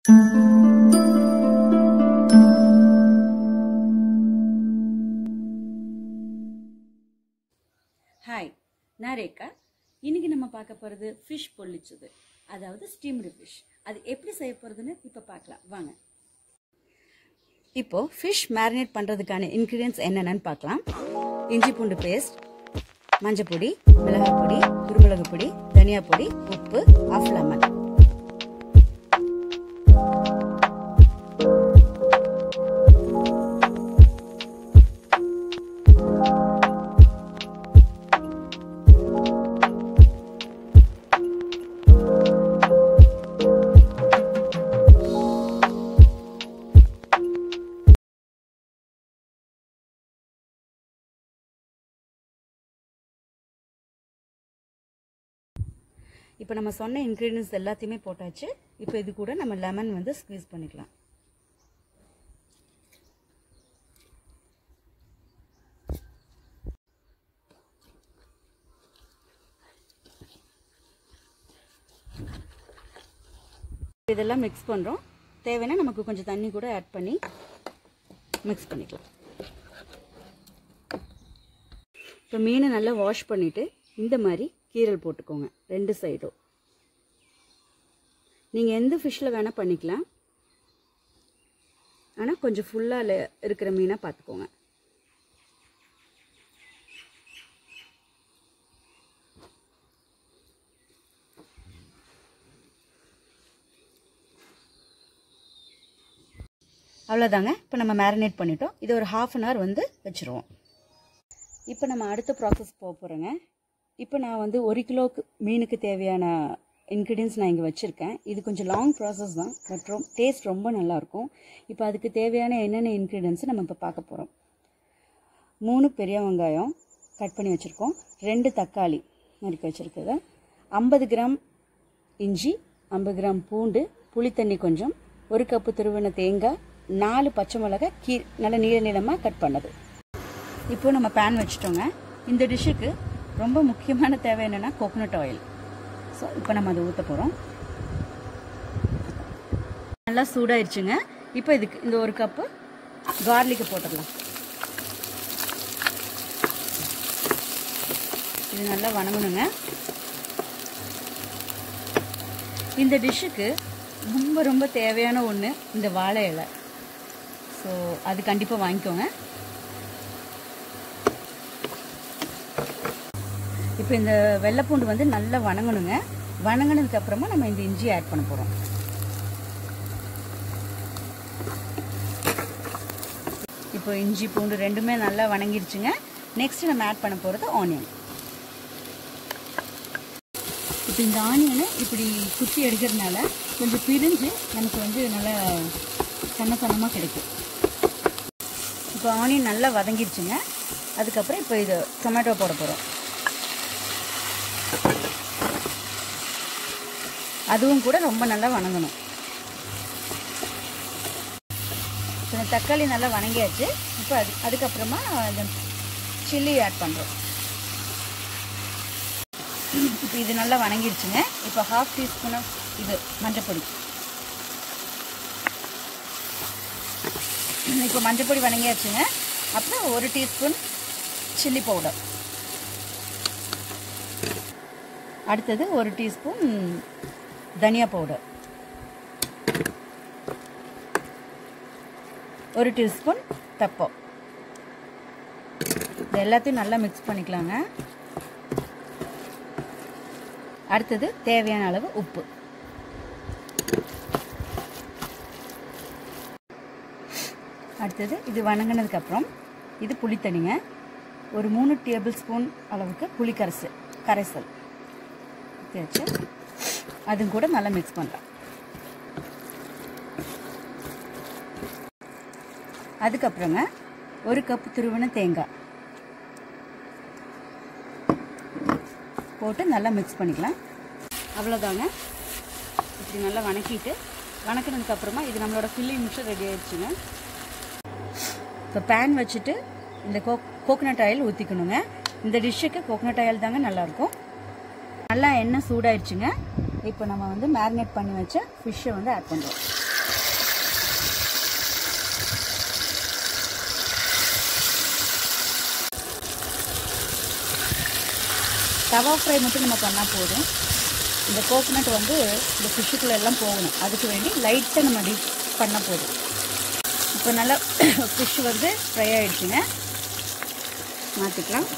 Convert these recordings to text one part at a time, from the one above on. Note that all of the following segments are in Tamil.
ஹாய் நான் ரேகா இன்னைக்கு நம்ம பார்க்க போகிறது ஃபிஷ் பொள்ளிச்சது அதாவது ஸ்டீம்டு ஃபிஷ் அது எப்படி செய்ய போகிறதுன்னு இப்போ பார்க்கலாம் வாங்க இப்போ ஃபிஷ் மேரினேட் பண்ணுறதுக்கான இன்க்ரீடியன்ஸ் என்னென்னு பார்க்கலாம் இஞ்சி பூண்டு பேஸ்ட் மஞ்சள் பொடி மிளகாய் பொடி குருமிளகு பொடி தனியா பொடி உப்பு ஆஃப் லெமன் இப்போ நம்ம சொன்ன இன்க்ரீடியன்ஸ் எல்லாத்தையுமே போட்டாச்சு இப்போ இது கூட நம்ம லெமன் வந்து ஸ்க்வீஸ் பண்ணிக்கலாம் இதெல்லாம் மிக்ஸ் பண்ணுறோம் தேவைன்னா நமக்கு கொஞ்சம் தண்ணி கூட ஆட் பண்ணி மிக்ஸ் பண்ணிக்கலாம் இப்போ மீனை நல்லா வாஷ் பண்ணிவிட்டு இந்த மாதிரி கீரல் போட்டுக்கோங்க ரெண்டு சைடும் நீங்கள் எந்த ஃபிஷ்ஷில் வேணால் பண்ணிக்கலாம் ஆனால் கொஞ்சம் ஃபுல்லாக இருக்கிற மீனை பார்த்துக்கோங்க அவ்வளோதாங்க இப்போ நம்ம மேரினேட் பண்ணிட்டோம் இது ஒரு ஹாஃப் அன் ஹவர் வந்து வச்சுருவோம் இப்போ நம்ம அடுத்த ப்ராசஸ் போக போகிறோங்க இப்போ நான் வந்து ஒரு கிலோக்கு மீனுக்கு தேவையான இன்க்ரீடியன்ஸ் நான் இங்கே வச்சுருக்கேன் இது கொஞ்சம் லாங் ப்ராசஸ் தான் பட் ரொம் டேஸ்ட் ரொம்ப நல்லாயிருக்கும் இப்போ அதுக்கு தேவையான என்னென்ன இன்க்ரீடியன்ஸ் நம்ம இப்போ பார்க்க போகிறோம் மூணு பெரிய வெங்காயம் கட் பண்ணி வச்சுருக்கோம் ரெண்டு தக்காளி நறுக்கி வச்சுருக்குது ஐம்பது கிராம் இஞ்சி ஐம்பது கிராம் பூண்டு புளித்தண்ணி கொஞ்சம் ஒரு கப்பு துருவின தேங்காய் நாலு பச்சை மிளகாய் கீ நல்ல நீள நீளமாக கட் பண்ணது இப்போ நம்ம பேன் வச்சுட்டோங்க இந்த டிஷ்ஷுக்கு ரொம்ப முக்கியமான தேவை என்னென்னா கோகோனட் ஆயில் ஸோ இப்போ நம்ம அதை ஊற்ற போகிறோம் நல்லா சூடாயிருச்சுங்க இப்போ இதுக்கு இந்த ஒரு கப்பு கார்லிக்கு போட்டுடலாம் இது நல்லா வணங்கணுங்க இந்த டிஷ்ஷுக்கு ரொம்ப ரொம்ப தேவையான ஒன்று இந்த வாழை இலை ஸோ அது கண்டிப்பாக வாங்கிக்கோங்க இப்போ இந்த வெள்ளைப்பூண்டு வந்து நல்லா வணங்கணுங்க வணங்கினதுக்கு அப்புறமா நம்ம இந்த இஞ்சி ஆட் பண்ண போகிறோம் இப்போ இஞ்சி பூண்டு ரெண்டுமே நல்லா வணங்கிடுச்சுங்க நெக்ஸ்ட் நம்ம ஆட் பண்ண போகிறது ஆனியன் இப்போ இந்த ஆனியனை இப்படி குத்தி எடுக்கிறதுனால கொஞ்சம் பிரிஞ்சு நமக்கு வந்து நல்லா சன்ன சன்னமாக கிடைக்கும் இப்போ ஆனியன் நல்லா வதங்கிடுச்சுங்க அதுக்கப்புறம் இப்போ இது டொமேட்டோ போட போகிறோம் அதுவும் கூட ரொம்ப நல்லா வணங்கணும் இந்த தக்காளி நல்லா வணங்கியாச்சு இப்போ அது அதுக்கப்புறமா இந்த சில்லி ஆட் பண்ணுறோம் இப்போ இது நல்லா வணங்கிடுச்சுங்க இப்போ ஹாஃப் டீஸ்பூன் இது மஞ்சப்பொடி இப்போ மஞ்சப்பொடி வணங்கியாச்சுங்க அப்புறம் ஒரு டீஸ்பூன் சில்லி பவுடர் அடுத்தது ஒரு டீஸ்பூன் தனியா பவுடர் ஒரு டீஸ்பூன் தப்பம் இது எல்லாத்தையும் நல்லா மிக்ஸ் பண்ணிக்கலாங்க அடுத்தது தேவையான அளவு உப்பு அடுத்தது இது வணங்கினதுக்கப்புறம் இது புளித்தண்ணிங்க ஒரு மூணு டேபிள் ஸ்பூன் அளவுக்கு புளி கரைசல் கரைசல் வச்சு அதுவும் கூட நல்லா மிக்ஸ் பண்ணுறேன் அதுக்கப்புறங்க ஒரு கப்பு துருவின தேங்காய் போட்டு நல்லா மிக்ஸ் பண்ணிக்கலாம் அவ்வளோதாங்க இப்படி நல்லா வணக்கிட்டு வணக்கினதுக்கப்புறமா இது நம்மளோட ஃபில்லிங் மிக்சர் ரெடி ஆயிடுச்சுங்க இப்போ பேன் வச்சுட்டு இந்த கோ கோகனட் ஆயில் ஊற்றிக்கணுங்க இந்த டிஷ்ஷுக்கு கோகனட் ஆயில் தாங்க நல்லாயிருக்கும் நல்லா எண்ணெய் சூடாயிடுச்சுங்க இப்போ நம்ம வந்து மேரினேட் பண்ணி வச்ச ஃபிஷ்ஷை வந்து ஆட் பண்ணுறோம் தவா ஃப்ரை மட்டும் நம்ம பண்ணால் போதும் இந்த கோகோனட் வந்து இந்த ஃபிஷ்ஷுக்குள்ளே எல்லாம் போகணும் அதுக்கு வேண்டி லைட்டாக நம்ம டீப் பண்ணால் போதும் இப்போ நல்லா ஃபிஷ் வந்து ஃப்ரை ஆகிடுச்சுங்க மாற்றிக்கலாம்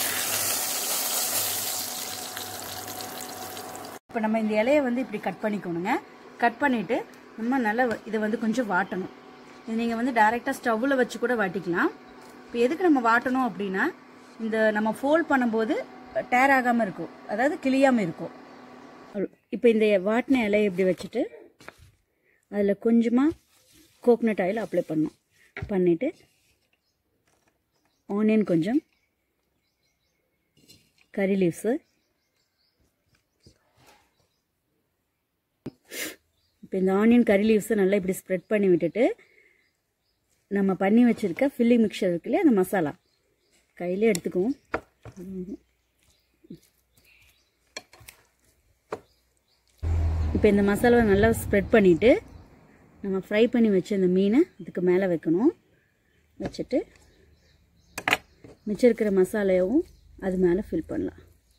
இப்போ நம்ம இந்த இலையை வந்து இப்படி கட் பண்ணிக்கணுங்க கட் பண்ணிவிட்டு நம்ம நல்லா வ- இதை வந்து கொஞ்சம் வாட்டணும் இது நீங்கள் வந்து டைரெக்டாக ஸ்டவ்வில் வச்சு கூட வாட்டிக்கலாம் இப்போ எதுக்கு நம்ம வாட்டணும் அப்படின்னா இந்த நம்ம ஃபோல்ட் பண்ணும்போது டேர் ஆகாமல் இருக்கும் அதாவது கிளியாமல் இருக்கும் இப்போ இந்த வாட்டின இலையை இப்படி வச்சுட்டு அதில் கொஞ்சமாக கோகனட் ஆயில் அப்ளை பண்ணணும் பண்ணிவிட்டு ஆனியன் கொஞ்சம் கறி லீவ்ஸு இப்போ இந்த ஆனியன் கறி லீவ்ஸை நல்லா இப்படி ஸ்ப்ரெட் பண்ணி விட்டுட்டு நம்ம பண்ணி வச்சுருக்க ஃபில்லிங் மிக்சர் இருக்கு இல்லையா அந்த மசாலா கையிலே எடுத்துக்குவோம் இப்போ இந்த மசாலாவை நல்லா ஸ்ப்ரெட் பண்ணிவிட்டு நம்ம ஃப்ரை பண்ணி வச்ச இந்த மீனை இதுக்கு மேலே வைக்கணும் வச்சுட்டு மிச்சம் இருக்கிற மசாலாவும் அது மேலே ஃபில் பண்ணலாம்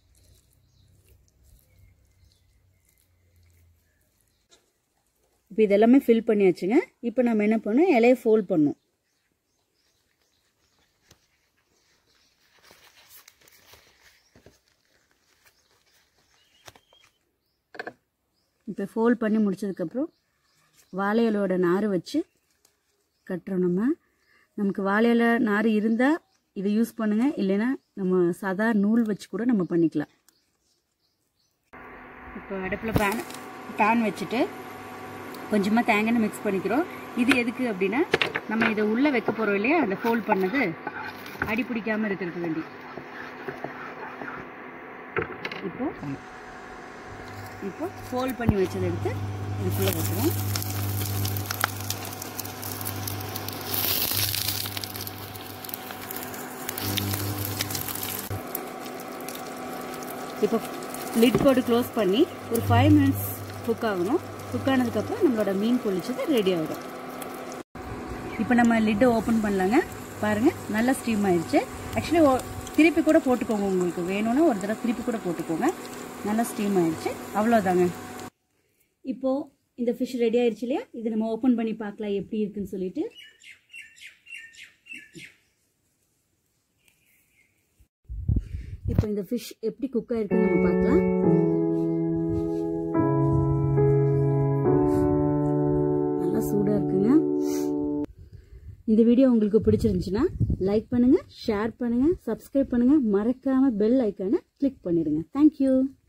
இப்போ இதெல்லாமே ஃபில் பண்ணியாச்சுங்க இப்போ நம்ம என்ன பண்ணோம் இலையை ஃபோல்ட் பண்ணோம் இப்போ ஃபோல்ட் பண்ணி முடிச்சதுக்கப்புறம் வாழை இலையோட நார் வச்சு கட்டுறோம் நம்ம நமக்கு வாழை இலை நார் இருந்தால் இதை யூஸ் பண்ணுங்கள் இல்லைன்னா நம்ம சாதா நூல் வச்சு கூட நம்ம பண்ணிக்கலாம் இப்போ அடுப்பில் பேன் பேன் வச்சுட்டு கொஞ்சமாக தேங்காய் மிக்ஸ் பண்ணிக்கிறோம் இது எதுக்கு அப்படின்னா நம்ம இதை உள்ளே வைக்க போகிறோம் இல்லையா அந்த ஃபோல்ட் பண்ணது அடி பிடிக்காமல் இருக்கிறதுக்கு வேண்டி இப்போ இப்போ ஃபோல்ட் பண்ணி வச்சதை எடுத்து இதுக்குள்ளே வைக்கிறோம் இப்போ லிட் போட்டு க்ளோஸ் பண்ணி ஒரு ஃபைவ் மினிட்ஸ் குக் ஆகணும் குக் ஆனதுக்கப்புறம் நம்மளோட மீன் பொழிச்சது ரெடி ஆகிடும் இப்போ நம்ம லிட்டை ஓப்பன் பண்ணலாங்க பாருங்கள் நல்லா ஸ்டீம் ஆயிடுச்சு ஆக்சுவலி திருப்பி கூட போட்டுக்கோங்க உங்களுக்கு வேணும்னா ஒரு தடவை திருப்பி கூட போட்டுக்கோங்க நல்லா ஸ்டீம் ஆயிடுச்சு அவ்வளோதாங்க இப்போது இந்த ஃபிஷ் ரெடி ஆயிடுச்சு இல்லையா இது நம்ம ஓப்பன் பண்ணி பார்க்கலாம் எப்படி இருக்குன்னு சொல்லிட்டு இப்போ இந்த ஃபிஷ் எப்படி குக் ஆயிருக்குன்னு நம்ம பார்க்கலாம் நல்லா சூடாக இருக்குங்க இந்த வீடியோ உங்களுக்கு பிடிச்சிருந்துச்சுன்னா லைக் பண்ணுங்க ஷேர் பண்ணுங்க சப்ஸ்கிரைப் பண்ணுங்க மறக்காம பெல் ஐக்கானை கிளிக் பண்ணிடுங்க தேங்க்யூ